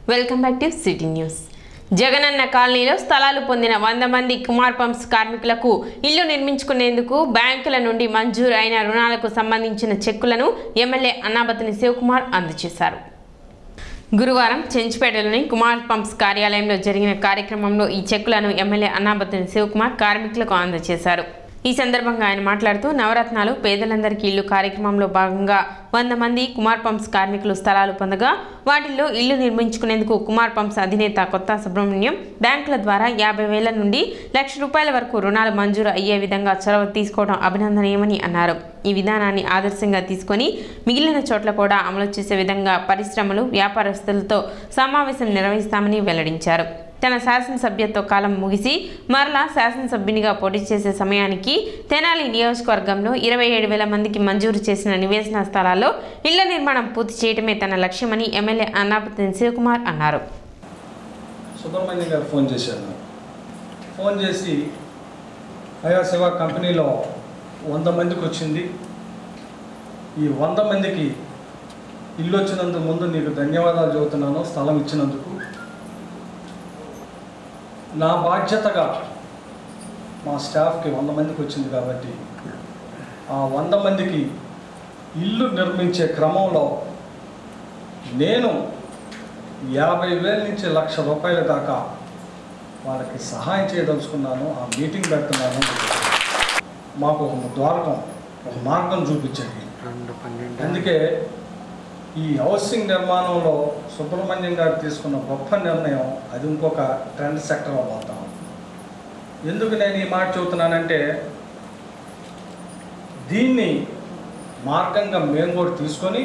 welcome back to city news Jagananna కాలనీలో స్థలాలు పొందిన వంద మంది కుమార్ పంప్స్ కార్మికులకు ఇల్లు నిర్మించుకునేందుకు బ్యాంకుల నుండి మంజూరు అయిన రుణాలకు సంబంధించిన చెక్కులను ఎమ్మెల్యే అన్నాబతిని శివకుమార్ అందజేశారు గురువారం చెంచుపేటలోని కుమార్ పంప్స్ కార్యాలయంలో జరిగిన కార్యక్రమంలో ఈ చెక్కులను ఎమ్మెల్యే అన్నాబతిని శివకుమార్ కార్మికులకు అందజేశారు ఈ సందర్భంగా ఆయన మాట్లాడుతూ నవరత్నాలు పేదలందరికీ ఇల్లు కార్యక్రమంలో భాగంగా వంద మంది కుమార్ పంప్స్ కార్మికులు స్థలాలు పొందగా వాటిల్లో ఇల్లు నిర్మించుకునేందుకు కుమార్ పంప్స్ అధినేత కొత్త సుబ్రహ్మణ్యం బ్యాంకుల ద్వారా యాభై వేల నుండి లక్ష రూపాయల వరకు రుణాలు మంజూరు అయ్యే విధంగా చొరవ తీసుకోవడం అభినందనీయమని అన్నారు ఈ విధానాన్ని ఆదర్శంగా తీసుకొని మిగిలిన చోట్ల కూడా అమలు చేసే విధంగా పరిశ్రమలు వ్యాపారస్తులతో సమావేశం నిర్వహిస్తామని వెల్లడించారు తన శాసనసభ్యత్వ కాలం ముగిసి మరలా శాసనసభ్యునిగా పోటీ చేసే సమయానికి తెనాలి నియోజకవర్గంలో ఇరవై ఏడు వేల మందికి మంజూరు చేసిన నివేశన స్థలాల్లో ఇళ్ల నిర్మాణం పూర్తి చేయడమే తన లక్ష్యమని ఎమ్మెల్యే అన్నాపతి శివకుమార్ అన్నారు సుబ్రహ్మణ్యం గారు ఫోన్ చేశారు ఫోన్ చేసి అయ్యా శివ కంపెనీలో వంద మందికి వచ్చింది ఈ వంద మందికి ఇల్లు వచ్చినందుకు ముందు నీకు ధన్యవాదాలు చెబుతున్నాను స్థలం ఇచ్చినందుకు నా బాధ్యతగా మా స్టాఫ్కి వంద మందికి వచ్చింది కాబట్టి ఆ వంద మందికి ఇల్లు నిర్మించే క్రమంలో నేను యాభై వేల నుంచి లక్ష రూపాయల దాకా వాళ్ళకి సహాయం చేయదలుచుకున్నాను ఆ మీటింగ్ పెడుతున్నాను మాకు ఒక ద్వారకం ఒక మార్గం చూపించండి అందుకే ఈ హౌసింగ్ నిర్మాణంలో సుబ్రహ్మణ్యం గారు తీసుకున్న గొప్ప నిర్ణయం అది ఇంకొక ట్రెండ్ సెక్టర్ అవ్వతాం ఎందుకు నేను ఈ మాట చెబుతున్నానంటే దీన్ని మార్గంగా మేము కూడా తీసుకొని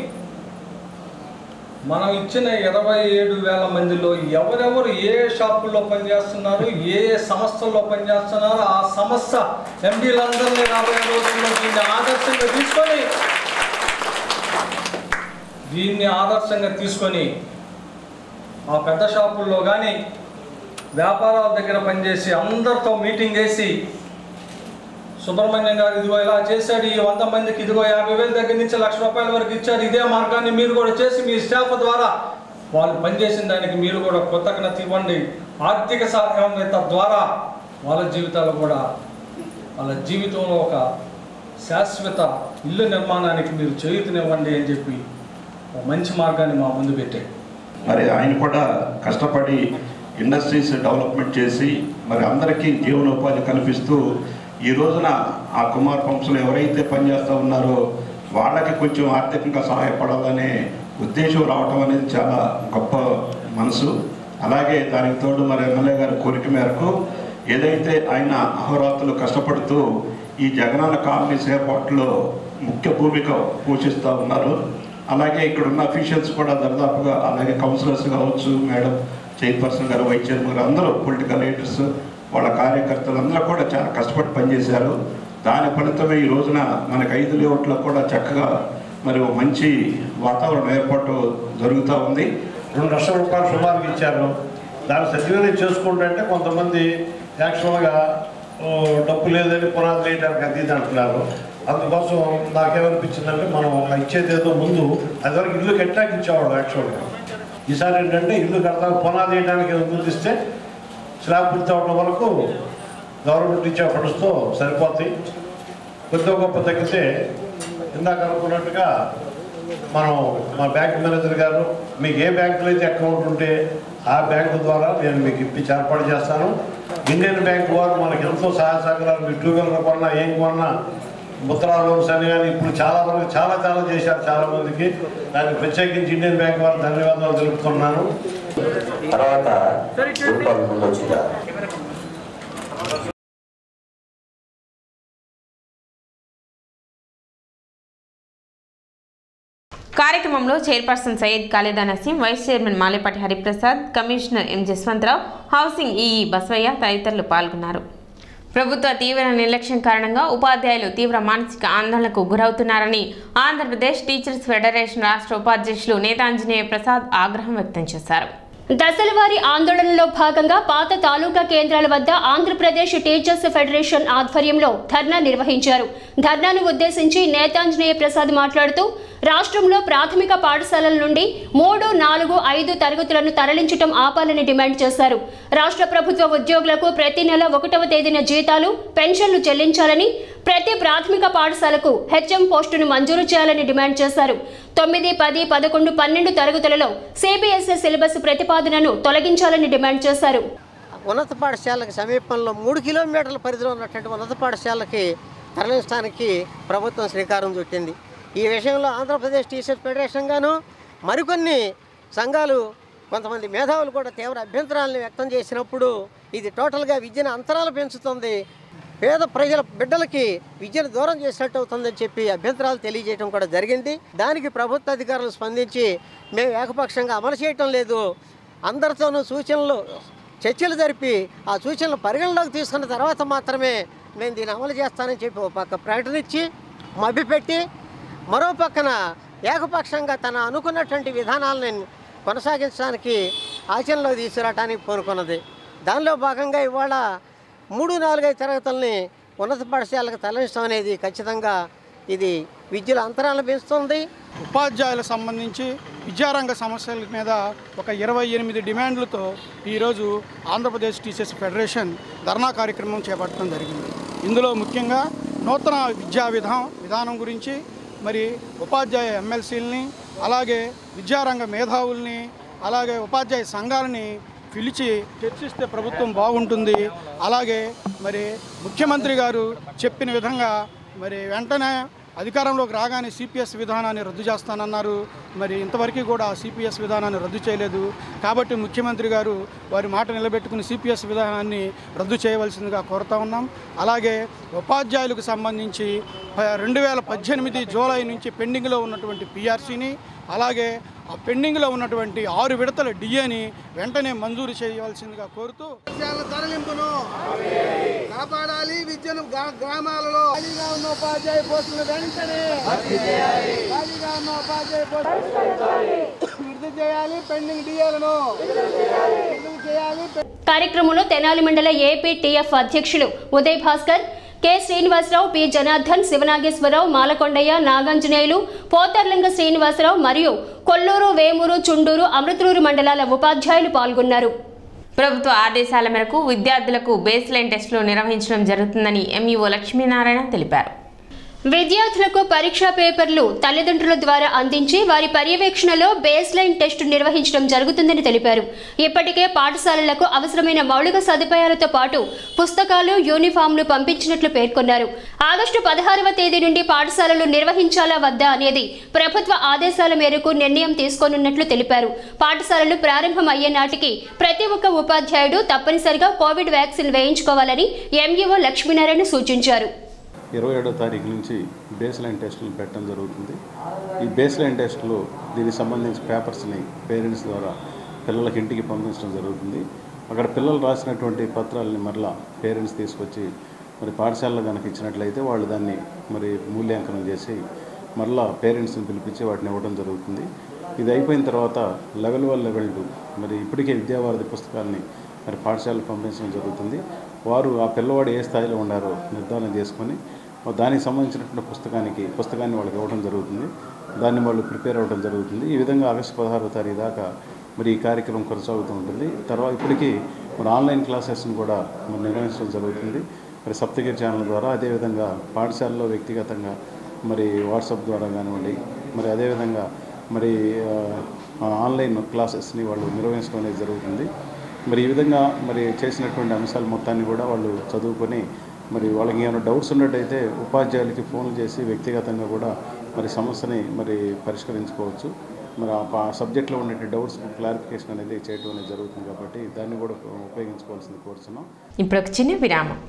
మనం ఇచ్చిన ఇరవై ఏడు వేల మందిలో ఎవరెవరు ఏ షాపుల్లో పనిచేస్తున్నారు ఏ ఏ సంస్థల్లో పనిచేస్తున్నారో ఆ సంస్థ ఎండీలందరినీ రాబోయే రోజుల్లో దీన్ని ఆదర్శంగా తీసుకొని దీన్ని ఆదర్శంగా తీసుకొని ఆ పెద్ద షాపుల్లో కానీ వ్యాపారాల దగ్గర పనిచేసి అందరితో మీటింగ్ వేసి సుబ్రహ్మణ్యం గారు ఇదిగో ఇలా చేశాడు ఈ వంద మందికి ఇదిగో యాభై వేల దగ్గర నుంచి లక్ష రూపాయల వరకు ఇచ్చారు ఇదే మార్గాన్ని మీరు కూడా చేసి మీ స్టాఫ్ ద్వారా వాళ్ళు పనిచేసిన దానికి మీరు కూడా కృతజ్ఞత ఇవ్వండి ఆర్థిక సహాయం ద్వారా వాళ్ళ జీవితాలు కూడా వాళ్ళ జీవితంలో ఒక శాశ్వత ఇల్లు నిర్మాణానికి మీరు చేయుతనివ్వండి అని చెప్పి ఒక మంచి మార్గాన్ని మా ముందు పెట్టాయి మరి ఆయన కూడా కష్టపడి ఇండస్ట్రీస్ డెవలప్మెంట్ చేసి మరి అందరికీ జీవనోపాధి కల్పిస్తూ ఈ రోజున ఆ కుమార్ పంప్స్లో ఎవరైతే పనిచేస్తూ ఉన్నారో వాళ్ళకి కొంచెం ఆర్థికంగా సహాయపడాలనే ఉద్దేశం రావటం అనేది చాలా గొప్ప మనసు అలాగే దానికి తోడు మరి ఎమ్మెల్యే గారి కోరిక మేరకు ఏదైతే ఆయన అహోరాత్రులు కష్టపడుతూ ఈ జగనన్న కాలనీ ఏర్పాటులో ముఖ్య భూమిక పోషిస్తూ ఉన్నారు అలాగే ఇక్కడ ఉన్న అఫీషియల్స్ కూడా దాదాపుగా అలాగే కౌన్సిలర్స్ కావచ్చు మేడం చైర్పర్సన్ గారు వైస్ చైర్మన్ గారు అందరూ పొలిటికల్ లీడర్స్ వాళ్ళ కార్యకర్తలు అందరూ కూడా చాలా కష్టపడి పనిచేశారు దాని ఫలితమే ఈ రోజున మనకి ఐదు లేఅవుట్లో కూడా చక్కగా మరి ఒక మంచి వాతావరణం ఏర్పాటు జరుగుతూ ఉంది రెండు లక్షల రూపాయలు సుమారుగా ఇచ్చారు దాన్ని సద్వినియోగం చేసుకుంటుంటే కొంతమంది యాక్చువల్గా ఓ, డబ్బు లేదని పునాది వేయడానికి అది ఇది అంటున్నారు అందుకోసం నాకేమనిపించిందంటే మనం ఇచ్చేది ఏదో ముందు అది వరకు ఇల్లు కట్టాక ఇచ్చేవాడు యాక్చువల్గా ఈసారి ఏంటంటే ఇల్లు కడతాం పునాది వేయడానికి ఏదో ముందు ఇస్తే స్లాబ్ పూర్తి అవడం వరకు గవర్నమెంట్ ఇచ్చే ఫండ్స్తో సరిపోతాయి కొద్దిగా గొప్ప తగ్గితే ఇందాక అనుకున్నట్టుగా మనం మా బ్యాంక్ మేనేజర్ గారు మీకు ఏ బ్యాంకులో అయితే అకౌంట్ ఉంటే ఆ బ్యాంకు ద్వారా నేను మీకు ఇప్పించి ఏర్పాటు చేస్తాను ఇండియన్ బ్యాంక్ వారు మనకి ఎంతో సహాయ సహకారాలు మీరు టూ వీలర్ కొన్నా ఏం కొన్నా ముద్రా లోన్స్ అని కానీ ఇప్పుడు చాలా వరకు చాలా చాలా చేశారు చాలా మందికి దానికి ప్రత్యేకించి ఇండియన్ బ్యాంక్ వారికి ధన్యవాదాలు తెలుపుతున్నాను తర్వాత రూపాయలు ముందు వచ్చిందా కార్యక్రమంలో chairperson Syed Khalida Naseem vice chairman Malepati Hariprasad commissioner M Jaswantharao housing EE Basavaiah తదితరులు పాల్గొన్నారు ప్రభుత్వ తీవ్ర నిర్లక్ష్యం కారణంగా ఉపాధ్యాయులు తీవ్ర మానసిక ఆందోళనకు గురవుతున్నారని ఆంధ్రప్రదేశ్ టీచర్స్ ఫెడరేషన్ రాష్ట్ర ఉపాధ్యక్షులు నేతాంజనేయ ప్రసాద్ ఆగ్రహం వ్యక్తం చేశారు దశలవారీ ఆందోళనలో భాగంగా పాత తాలూకా కేంద్రాల వద్ద ఆంధ్రప్రదేశ్ టీచర్స్ ఫెడరేషన్ ఆధ్వర్యంలో ధర్నా నిర్వహించారు ధర్నాను ఉద్దేశించి నేతాంజనేయ ప్రసాద్ మాట్లాడుతూ రాష్ట్రంలో ప్రాథమిక పాఠశాలల నుండి మూడు నాలుగు ఐదు తరగతులను తరలించడం ఆపాలని డిమాండ్ చేశారు రాష్ట్ర ప్రభుత్వ ఉద్యోగులకు ప్రతి నెల ఒకటవ తేదీన జీతాలు పెన్షన్లు చెల్లించాలని ప్రతి ప్రాథమిక పాఠశాలకు హెచ్ఎం పోస్టును మంజూరు చేయాలని డిమాండ్ చేశారు తొమ్మిది పది పదకొండు పన్నెండు తరగతులలో సిబిఎస్ఈ సిలబస్ ప్రతిపాదనను తొలగించాలని డిమాండ్ చేశారు ఉన్నత పాఠశాలకు సమీపంలో మూడు కిలోమీటర్ల పరిధిలో ఉన్నటువంటి ఉన్నత పాఠశాలకి తరలించడానికి ప్రభుత్వం శ్రీకారం చుట్టింది ఈ విషయంలో ఆంధ్రప్రదేశ్ టీచర్స్ ఫెడరేషన్ గాను మరికొన్ని సంఘాలు కొంతమంది మేధావులు కూడా తీవ్ర అభ్యంతరాలను వ్యక్తం చేసినప్పుడు ఇది టోటల్గా విద్యను అంతరాలు పెంచుతుంది పేద ప్రజల బిడ్డలకి విద్యను దూరం చేసినట్టు అవుతుందని చెప్పి అభ్యంతరాలు తెలియజేయడం కూడా జరిగింది దానికి ప్రభుత్వ అధికారులు స్పందించి మేము ఏకపక్షంగా అమలు చేయటం లేదు అందరితోనూ సూచనలు చర్చలు జరిపి ఆ సూచనలు పరిగణలోకి తీసుకున్న తర్వాత మాత్రమే మేము దీన్ని అమలు చేస్తానని చెప్పి ఒక పక్క ప్రకటన ఇచ్చి మభ్యపెట్టి మరో పక్కన ఏకపక్షంగా తన అనుకున్నటువంటి విధానాలను కొనసాగించడానికి ఆచరణలో తీసుకురావడానికి కోరుకున్నది దానిలో భాగంగా ఇవాళ మూడు నాలుగైదు తరగతుల్ని ఉన్నత పాఠశాలకు తరలించడం అనేది ఖచ్చితంగా ఇది విద్యలో అంతరాలను పెంచుతుంది ఉపాధ్యాయులకు సంబంధించి విద్యారంగ సమస్యల మీద ఒక ఇరవై ఎనిమిది డిమాండ్లతో ఈరోజు ఆంధ్రప్రదేశ్ టీచర్స్ ఫెడరేషన్ ధర్నా కార్యక్రమం చేపట్టడం జరిగింది ఇందులో ముఖ్యంగా నూతన విద్యా విధానం విధానం గురించి మరి ఉపాధ్యాయ ఎమ్మెల్సీలని అలాగే విద్యారంగ మేధావుల్ని అలాగే ఉపాధ్యాయ సంఘాలని పిలిచి చర్చిస్తే ప్రభుత్వం బాగుంటుంది అలాగే మరి ముఖ్యమంత్రి గారు చెప్పిన విధంగా మరి వెంటనే అధికారంలోకి రాగానే సిపిఎస్ విధానాన్ని రద్దు చేస్తానన్నారు మరి ఇంతవరకు కూడా సిపిఎస్ విధానాన్ని రద్దు చేయలేదు కాబట్టి ముఖ్యమంత్రి గారు వారి మాట నిలబెట్టుకుని సిపిఎస్ విధానాన్ని రద్దు చేయవలసిందిగా కోరుతా ఉన్నాం అలాగే ఉపాధ్యాయులకు సంబంధించి ప- రెండు వేల పద్దెనిమిది జూలై నుంచి పెండింగ్లో ఉన్నటువంటి పిఆర్సీని అలాగే ఆ పెండింగ్లో ఉన్నటువంటి ఆరు విడతల డిఏని వెంటనే మంజూరు చేయవలసిందిగా కోరుతూ తరలింపును కాపాడాలి విద్యను గ్రా- గ్రామాలలో ఖాళీగా ఉన్న ఉపాధ్యాయ పోస్టులు వెంటనే ఖాళీగా ఉన్న ఉపాధ్యాయ పోస్టులు విడుదల చేయాలి పెండింగ్ డిఏలను విడుదల చేయాలి కార్యక్రమంలో తెనాలి మండల ఏపీ టీఎఫ్ అధ్యక్షులు ఉదయ్ భాస్కర్ కె శ్రీనివాసరావు పి జనార్దన్ శివనాగేశ్వరరావు మాలకొండయ్య నాగాంజనేయులు పోతర్లింగ శ్రీనివాసరావు మరియు కొల్లూరు వేమూరు చుండూరు అమృతలూరు మండలాల ఉపాధ్యాయులు పాల్గొన్నారు ప్రభుత్వ ఆదేశాల మేరకు విద్యార్థులకు బేస్ లైన్ టెస్టులు నిర్వహించడం జరుగుతుందని ఎంఈఓ లక్ష్మీనారాయణ తెలిపారు విద్యార్థులకు పరీక్షా పేపర్లు తల్లిదండ్రుల ద్వారా అందించి వారి పర్యవేక్షణలో బేస్ లైన్ టెస్టు నిర్వహించడం జరుగుతుందని తెలిపారు ఇప్పటికే పాఠశాలలకు అవసరమైన మౌలిక సదుపాయాలతో పాటు పుస్తకాలు యూనిఫామ్లు పంపించినట్లు పేర్కొన్నారు ఆగస్టు పదహారవ తేదీ నుండి పాఠశాలలు నిర్వహించాలా వద్దా అనేది ప్రభుత్వ ఆదేశాల మేరకు నిర్ణయం తీసుకోనున్నట్లు తెలిపారు పాఠశాలలు ప్రారంభం అయ్యే నాటికి ప్రతి ఒక్క ఉపాధ్యాయుడు తప్పనిసరిగా కోవిడ్ వ్యాక్సిన్ వేయించుకోవాలని ఎంఈఓ లక్ష్మీనారాయణ సూచించారు ఇరవై ఏడో తారీఖు నుంచి బేస్ లైన్ టెస్టులు పెట్టడం జరుగుతుంది ఈ బేస్ లైన్ టెస్టులు దీనికి సంబంధించి పేపర్స్ని పేరెంట్స్ ద్వారా పిల్లలకి ఇంటికి పంపించడం జరుగుతుంది అక్కడ పిల్లలు రాసినటువంటి పత్రాలని మరలా పేరెంట్స్ తీసుకొచ్చి మరి పాఠశాలలో కనుక ఇచ్చినట్లయితే వాళ్ళు దాన్ని మరి మూల్యాంకనం చేసి మరలా పేరెంట్స్ని పిలిపించి వాటిని ఇవ్వడం జరుగుతుంది ఇది అయిపోయిన తర్వాత లెవెల్ వన్ లెవెల్ టూ మరి ఇప్పటికే విద్యావారధి పుస్తకాన్ని మరి పాఠశాలకు పంపించడం జరుగుతుంది వారు ఆ పిల్లవాడు ఏ స్థాయిలో ఉన్నారో నిర్ధారణ చేసుకొని దానికి సంబంధించినటువంటి పుస్తకానికి పుస్తకాన్ని వాళ్ళకి ఇవ్వడం జరుగుతుంది దాన్ని వాళ్ళు ప్రిపేర్ అవ్వడం జరుగుతుంది ఈ విధంగా ఆగస్టు పదహారో తారీఖు దాకా మరి ఈ కార్యక్రమం కొనసాగుతూ ఉంటుంది తర్వాత ఇప్పటికీ మరి ఆన్లైన్ క్లాసెస్ని కూడా మరి నిర్వహించడం జరుగుతుంది మరి సప్తగిరి ఛానల్ ద్వారా అదేవిధంగా పాఠశాలలో వ్యక్తిగతంగా మరి వాట్సాప్ ద్వారా కానివ్వండి మరి అదేవిధంగా మరి ఆ, ఆన్లైన్ క్లాసెస్ని వాళ్ళు నిర్వహించడం అనేది జరుగుతుంది మరి ఈ విధంగా మరి చేసినటువంటి అంశాలు మొత్తాన్ని కూడా వాళ్ళు చదువుకొని మరి వాళ్ళకి ఏమైనా డౌట్స్ ఉన్నట్టయితే ఉపాధ్యాయులకి ఫోన్లు చేసి వ్యక్తిగతంగా కూడా మరి సమస్యని మరి పరిష్కరించుకోవచ్చు మరి ఆ సబ్జెక్ట్లో ఉండే డౌట్స్ క్లారిఫికేషన్ అనేది చేయడం అనేది జరుగుతుంది కాబట్టి దాన్ని కూడా ఉపయోగించుకోవాల్సింది కోరుతున్నాం ఇప్పుడు ఒక చిన్న విరామం